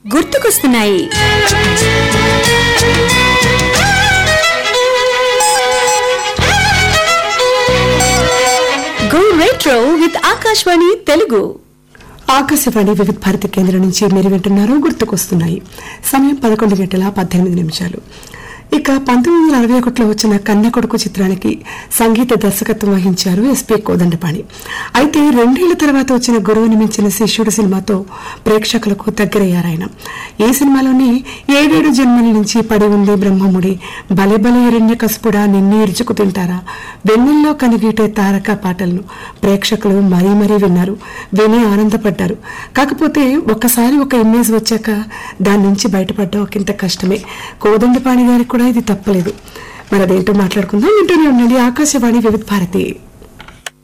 గుర్తుకొస్తున్నాయి go retro with Akashvani Telugu Akashvani Vividh Bharati కేంద్రం నుంచి మీరు వింటున్నారు గుర్తుకొస్తున్నాయి సమయం పదకొండు గంటల పద్దెనిమిది నిమిషాలు ఇక పంతొమ్మిది వందల అరవై ఒకటిలో వచ్చిన కన్న కొడుకు చిత్రానికి సంగీత దర్శకత్వం వహించారు ఎస్పి కోదండపాణి అయితే రెండేళ్ల తర్వాత వచ్చిన గురువుని మించిన శిష్యుడు సినిమాతో ప్రేక్షకులకు దగ్గరయ్యారాయన ఈ సినిమాలోని ఏడేడు జన్మల నుంచి పడి ఉంది బ్రహ్మముడి బలె బలె ఎరణ్య కసుపుడా నిన్ను ఇరుచుకు తింటారా వెన్నెల్లో కనిగీటే తారక పాటలను ప్రేక్షకులు మరీ మరీ విన్నారు విని ఆనందపడ్డారు కాకపోతే ఒక్కసారి ఒక ఇమేజ్ వచ్చాక దాని నుంచి బయటపడ్డం ఒకంత కష్టమే కోదండపాణి గారికి కూడా ఇది తప్పలేదు మరి అదేంటో మాట్లాడుకుందాం వింటూనే ఉండండి ఆకాశవాణి వివిధ భారతి